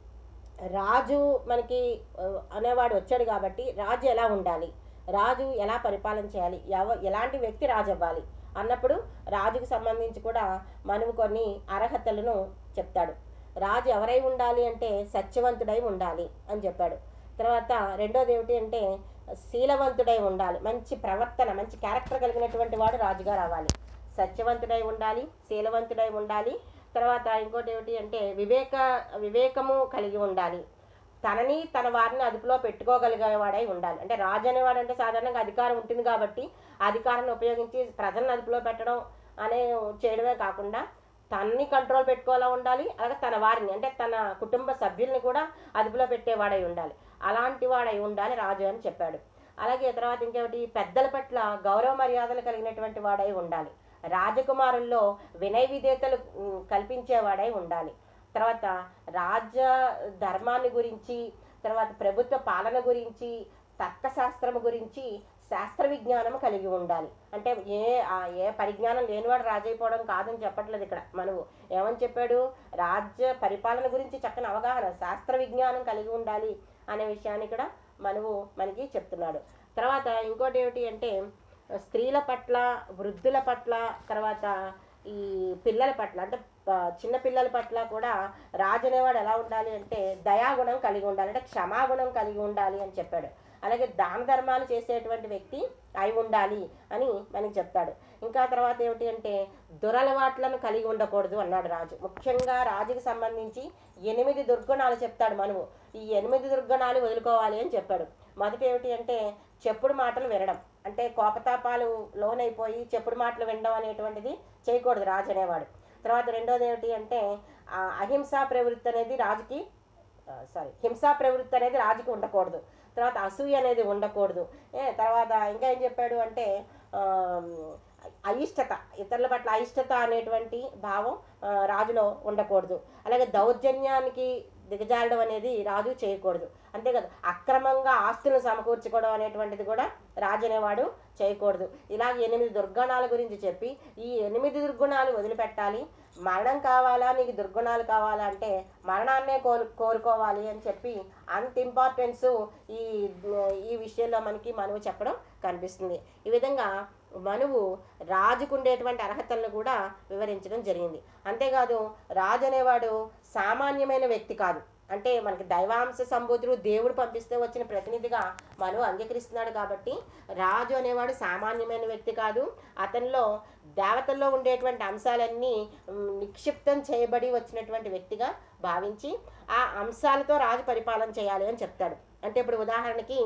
రాజు మనకి ఆ, అనేవాడు వచ్చాడు కాబట్టి రాజు ఎలా ఉండాలి రాజు ఎలా పరిపాలన చేయాలి ఎవ ఎలాంటి వ్యక్తి రాజు అవ్వాలి అన్నప్పుడు రాజుకు సంబంధించి కూడా మనము కొన్ని అర్హతలను చెప్తాడు రాజు ఎవరై ఉండాలి అంటే సత్యవంతుడై ఉండాలి అని చెప్పాడు తర్వాత రెండోది ఏమిటి అంటే శీలవంతుడై ఉండాలి మంచి ప్రవర్తన మంచి క్యారెక్టర్ కలిగినటువంటి వాడు రాజుగా రావాలి సత్యవంతుడై ఉండాలి శీలవంతుడై ఉండాలి తర్వాత ఇంకోటి ఏమిటి అంటే వివేక వివేకము కలిగి ఉండాలి తనని తన వారిని అదుపులో పెట్టుకోగలిగేవాడై ఉండాలి అంటే రాజు అనేవాడు అంటే సాధారణంగా అధికారం ఉంటుంది కాబట్టి ఆ అధికారాన్ని ఉపయోగించి ప్రజలను అదుపులో పెట్టడం అనే చేయడమే కాకుండా తనని కంట్రోల్ పెట్టుకోవాలా ఉండాలి అలాగే తన వారిని అంటే తన కుటుంబ సభ్యుల్ని కూడా అదుపులో పెట్టేవాడై ఉండాలి అలాంటి వాడై ఉండాలి రాజు అని చెప్పాడు అలాగే తర్వాత ఇంకేమిటి పెద్దల పట్ల గౌరవ మర్యాదలు కలిగినటువంటి వాడై ఉండాలి రాజకుమారుల్లో వినయ విధేతలు ఉమ్, కల్పించేవాడై ఉండాలి తర్వాత రాజ్య ధర్మాన్ని గురించి తర్వాత ప్రభుత్వ పాలన గురించి తర్కశాస్త్రం గురించి శాస్త్ర విజ్ఞానం కలిగి ఉండాలి అంటే ఏ ఆ ఏ పరిజ్ఞానం లేనివాడు రాజు అయిపోవడం కాదని చెప్పట్లేదు ఇక్కడ మనము ఏమని చెప్పాడు రాజ్య పరిపాలన గురించి చక్కని అవగాహన శాస్త్ర విజ్ఞానం కలిగి ఉండాలి అనే విషయాన్ని ఇక్కడ మనము మనకి చెప్తున్నాడు తర్వాత ఇంకోటి ఏమిటి అంటే స్త్రీల పట్ల వృద్ధుల పట్ల తర్వాత ఈ పిల్లల పట్ల అంటే ఆ, చిన్న పిల్లల పట్ల కూడా రాజు అనేవాడు ఎలా ఉండాలి అంటే దయాగుణం కలిగి ఉండాలి అంటే క్షమాగుణం కలిగి ఉండాలి అని చెప్పాడు అలాగే దాన ధర్మాలు చేసేటువంటి వ్యక్తి అయి ఉండాలి అని మనకి చెప్తాడు ఇంకా తర్వాత ఏమిటి అంటే దురలవాట్లను కలిగి ఉండకూడదు అన్నాడు రాజు ముఖ్యంగా రాజుకి సంబంధించి ఎనిమిది దుర్గుణాలు చెప్తాడు మనము ఈ ఎనిమిది దుర్గుణాలు వదులుకోవాలి అని చెప్పాడు మొదటి ఏమిటి అంటే చెప్పుడు మాటలు వినడం అంటే కోపతాపాలు లోనైపోయి చెప్పుడు మాటలు వినడం అనేటువంటిది చేయకూడదు రాజు అనేవాడు తర్వాత రెండోది ఏమిటి అంటే ఆ, అహింసా ప్రవృత్తి అనేది రాజుకి సారీ హింసా ప్రవృత్తి అనేది రాజుకి ఉండకూడదు తర్వాత అసూయ అనేది ఉండకూడదు ఏ తర్వాత ఇంకా ఏం చెప్పాడు అంటే ఆమ్, అయిష్టత ఇతరుల పట్ల అయిష్టత అనేటువంటి భావం ఆ, రాజులో ఉండకూడదు అలాగే దౌర్జన్యానికి దిగజారడం అనేది రాజు చేయకూడదు అంతే కదా అక్రమంగా ఆస్తులను సమకూర్చుకోవడం అనేటువంటిది కూడా రాజు అనేవాడు చేయకూడదు ఇలా ఎనిమిది దుర్గుణాల గురించి చెప్పి ఈ ఎనిమిది దుర్గుణాలు వదిలిపెట్టాలి మరణం కావాలా నీకు దుర్గుణాలు కావాలా అంటే మరణాన్నే కోరు కోరుకోవాలి అని చెప్పి అంత ఇంపార్టెన్స్ ఈ ఈ విషయంలో మనకి మనువు చెప్పడం కనిపిస్తుంది ఈ విధంగా మనువు రాజుకు ఉండేటువంటి అర్హతలను కూడా వివరించడం జరిగింది అంతేకాదు రాజు అనేవాడు సామాన్యమైన వ్యక్తి కాదు అంటే మనకి దైవాంశ సంబుద్ధుడు దేవుడు పంపిస్తే వచ్చిన ప్రతినిధిగా మను అంగీకరిస్తున్నాడు కాబట్టి రాజు అనేవాడు సామాన్యమైన వ్యక్తి కాదు అతనిలో దేవతల్లో ఉండేటువంటి అంశాలన్నీ మ్, నిక్షిప్తం చేయబడి వచ్చినటువంటి వ్యక్తిగా భావించి ఆ అంశాలతో రాజు పరిపాలన చేయాలి అని చెప్తాడు అంటే ఇప్పుడు ఉదాహరణకి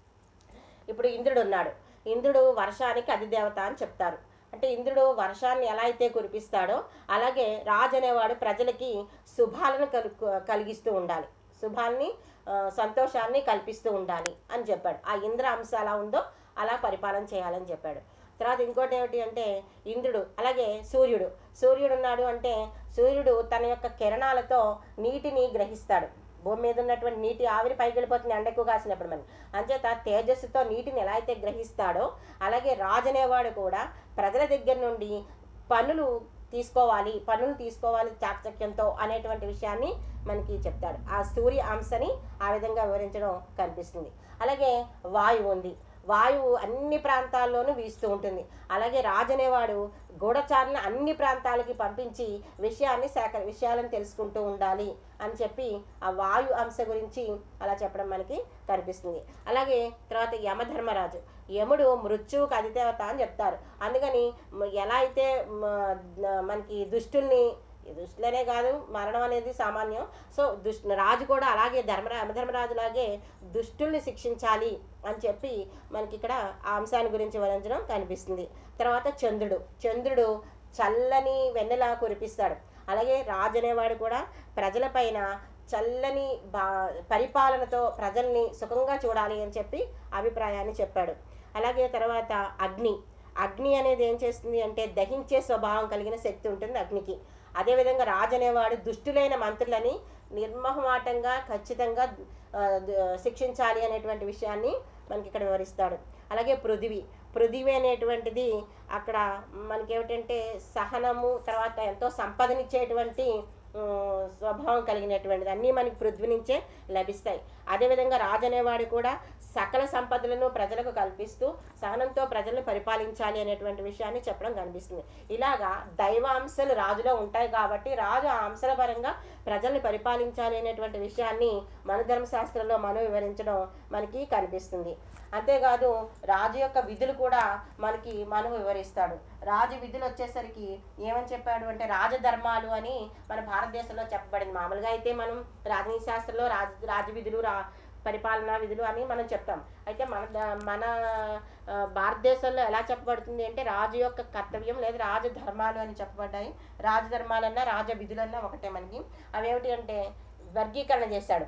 ఇప్పుడు ఇంద్రుడు ఉన్నాడు ఇంద్రుడు వర్షానికి అధిదేవత అని చెప్తారు అంటే ఇంద్రుడు వర్షాన్ని ఎలా అయితే కురిపిస్తాడో అలాగే రాజు అనేవాడు ప్రజలకి శుభాలను కలు కలిగిస్తూ ఉండాలి శుభాన్ని ఆ, సంతోషాన్ని కల్పిస్తూ ఉండాలి అని చెప్పాడు ఆ ఇంద్ర అంశం ఎలా ఉందో అలా పరిపాలన చేయాలని చెప్పాడు తర్వాత ఇంకోటి ఏమిటి అంటే ఇంద్రుడు అలాగే సూర్యుడు సూర్యుడు ఉన్నాడు అంటే సూర్యుడు తన యొక్క కిరణాలతో నీటిని గ్రహిస్తాడు భూమి మీద ఉన్నటువంటి నీటి ఆవిరి పైకి వెళ్ళిపోతుంది ఎండ ఎక్కువ కాసినప్పుడు మనం అంచేత తేజస్సుతో నీటిని ఎలా అయితే గ్రహిస్తాడో అలాగే రాజు అనేవాడు కూడా ప్రజల దగ్గర నుండి పన్నులు తీసుకోవాలి పన్నులు తీసుకోవాలి చాకచక్యంతో అనేటువంటి విషయాన్ని మనకి చెప్తాడు ఆ సూర్య అంశని ఆ విధంగా వివరించడం కనిపిస్తుంది అలాగే వాయువు ఉంది వాయువు అన్ని ప్రాంతాల్లోనూ వీస్తూ ఉంటుంది అలాగే రాజు అనేవాడు గూఢచారులను అన్ని ప్రాంతాలకి పంపించి విషయాన్ని సేక విషయాలను తెలుసుకుంటూ ఉండాలి అని చెప్పి ఆ వాయు అంశ గురించి అలా చెప్పడం మనకి కనిపిస్తుంది అలాగే తర్వాత యమధర్మరాజు యముడు మృత్యువుకు అధిదేవత అని చెప్తారు అందుకని మ- ఎలా అయితే మ- మనకి దుష్టుల్ని ఈ దుష్టులనే కాదు మరణం అనేది సామాన్యం సో దుష్టు రాజు కూడా అలాగే ధర్మరా యమధర్మరాజులాగే దుష్టుల్ని శిక్షించాలి అని చెప్పి మనకి ఇక్కడ ఆ అంశాన్ని గురించి వివరించడం కనిపిస్తుంది తర్వాత చంద్రుడు చంద్రుడు చల్లని వెన్నెల కురిపిస్తాడు అలాగే రాజు అనేవాడు కూడా ప్రజలపైన చల్లని బా పరిపాలనతో ప్రజల్ని సుఖంగా చూడాలి అని చెప్పి అభిప్రాయాన్ని చెప్పాడు అలాగే తర్వాత అగ్ని అగ్ని అనేది ఏం చేస్తుంది అంటే దహించే స్వభావం కలిగిన శక్తి ఉంటుంది అగ్నికి అదేవిధంగా రాజు అనేవాడు దుష్టులైన మంత్రులని నిర్మహమాటంగా ఖచ్చితంగా ఆ, ద- శిక్షించాలి అనేటువంటి విషయాన్ని మనకి ఇక్కడ వివరిస్తాడు అలాగే పృథివీ పృథివీ అనేటువంటిది అక్కడ మనకేమిటంటే సహనము తర్వాత ఎంతో సంపదనిచ్చేటువంటి ఉమ్, స్వభావం కలిగినటువంటిది అన్నీ మనకి పృథ్వీ నుంచే లభిస్తాయి అదేవిధంగా రాజు అనేవాడు కూడా సకల సంపదలను ప్రజలకు కల్పిస్తూ సహనంతో ప్రజలను పరిపాలించాలి అనేటువంటి విషయాన్ని చెప్పడం కనిపిస్తుంది ఇలాగా దైవాంశాలు రాజులో ఉంటాయి కాబట్టి రాజు ఆ అంశాల పరంగా ప్రజల్ని పరిపాలించాలి అనేటువంటి విషయాన్ని మన ధర్మశాస్త్రంలో మనం వివరించడం మనకి కనిపిస్తుంది అంతేకాదు రాజు యొక్క విధులు కూడా మనకి మనం వివరిస్తాడు రాజు విధులు వచ్చేసరికి ఏమని చెప్పాడు అంటే రాజధర్మాలు అని మన భారతదేశంలో చెప్పబడింది మామూలుగా అయితే మనం రాజనీతి శాస్త్రంలో రాజ రాజ విధులు రా పరిపాలనా విధులు అని మనం చెప్తాం అయితే మన ద- మన ఆ, భారతదేశంలో ఎలా చెప్పబడుతుంది అంటే రాజు యొక్క కర్తవ్యం లేదా రాజధర్మాలు అని చెప్పబడ్డాయి రాజధర్మాలన్నా రాజ విధులన్నా ఒకటే మనకి అవేమిటి అంటే వర్గీకరణ చేశాడు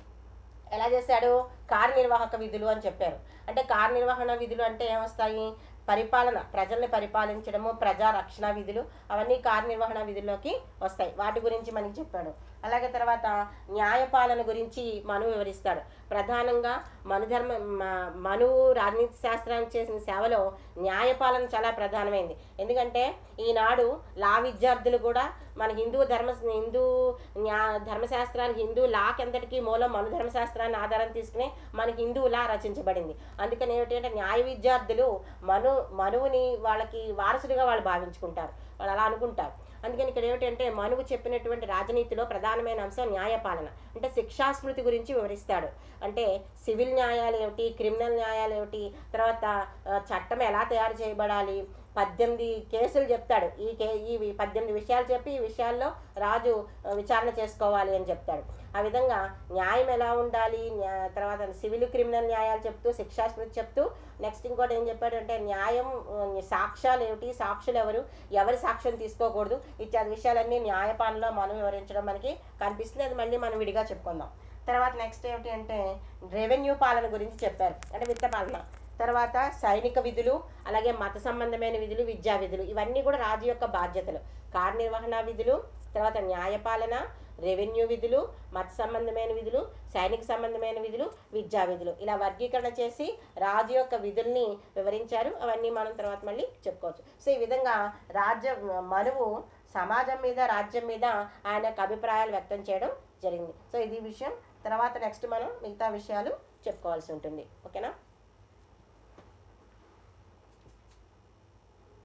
ఎలా చేశాడు కార్యనిర్వాహక విధులు అని చెప్పారు అంటే కార్యనిర్వహణ విధులు అంటే ఏమొస్తాయి పరిపాలన ప్రజల్ని పరిపాలించడము ప్రజా రక్షణ విధులు అవన్నీ కార్యనిర్వహణ విధుల్లోకి వస్తాయి వాటి గురించి మనకి చెప్పాడు అలాగే తర్వాత న్యాయపాలన గురించి మను వివరిస్తాడు ప్రధానంగా మనుధర్మ మ- మనువు రాజనీతి శాస్త్రానికి చేసిన సేవలో న్యాయపాలన చాలా ప్రధానమైంది ఎందుకంటే ఈనాడు లా విద్యార్థులు కూడా మన హిందూ ధర్మ హిందూ న్యా ధర్మశాస్త్రానికి హిందూ లాకి ఎంతటికీ మూలం మను ధర్మశాస్త్రాన్ని ఆధారం తీసుకుని మన హిందూ లా రచించబడింది అందుకని ఏమిటంటే న్యాయ విద్యార్థులు మను మనువుని వాళ్ళకి వారసుడిగా వాళ్ళు భావించుకుంటారు వాళ్ళు అలా అనుకుంటారు అందుకని ఇక్కడ ఏమిటంటే మనువు చెప్పినటువంటి రాజనీతిలో ప్రధానమైన అంశం న్యాయపాలన అంటే శిక్షాస్మృతి గురించి వివరిస్తాడు అంటే సివిల్ న్యాయాలు ఏమిటి క్రిమినల్ న్యాయాలు ఏమిటి తర్వాత ఆ, చట్టం ఎలా తయారు చేయబడాలి పద్దెనిమిది కేసులు చెప్తాడు ఈ కే ఈ పద్దెనిమిది విషయాలు చెప్పి ఈ విషయాల్లో రాజు ఆ, విచారణ చేసుకోవాలి అని చెప్తాడు ఆ విధంగా న్యాయం ఎలా ఉండాలి న్యా- తర్వాత సివిల్ క్రిమినల్ న్యాయాలు చెప్తూ శిక్షాస్మృతి చెప్తూ నెక్స్ట్ ఇంకోటి ఏం చెప్పాడంటే న్యాయం ఆ, సాక్ష్యాలు ఏమిటి సాక్షులు ఎవరు ఎవరి సాక్ష్యం తీసుకోకూడదు ఇత్యాది విషయాలన్నీ న్యాయపాలనలో మనం వివరించడం మనకి కనిపిస్తుంది అది మళ్ళీ మనం విడిగా చెప్పుకుందాం తర్వాత నెక్స్ట్ ఏమిటి అంటే రెవెన్యూ పాలన గురించి చెప్పారు అంటే విత్త పాలన తర్వాత సైనిక విధులు అలాగే మత సంబంధమైన విధులు విద్యా విధులు ఇవన్నీ కూడా రాజు యొక్క బాధ్యతలు కార్యనిర్వహణ విధులు తర్వాత న్యాయపాలన రెవెన్యూ విధులు మత సంబంధమైన విధులు సైనిక సంబంధమైన విధులు విద్యా విధులు ఇలా వర్గీకరణ చేసి రాజు యొక్క విధుల్ని వివరించారు అవన్నీ మనం తర్వాత మళ్ళీ చెప్పుకోవచ్చు సో ఈ విధంగా రాజ్య మనువు సమాజం మీద రాజ్యం మీద ఆయన యొక్క అభిప్రాయాలు వ్యక్తం చేయడం జరిగింది సో ఇది విషయం తర్వాత నెక్స్ట్ మనం మిగతా విషయాలు చెప్పుకోవాల్సి ఉంటుంది ఓకేనా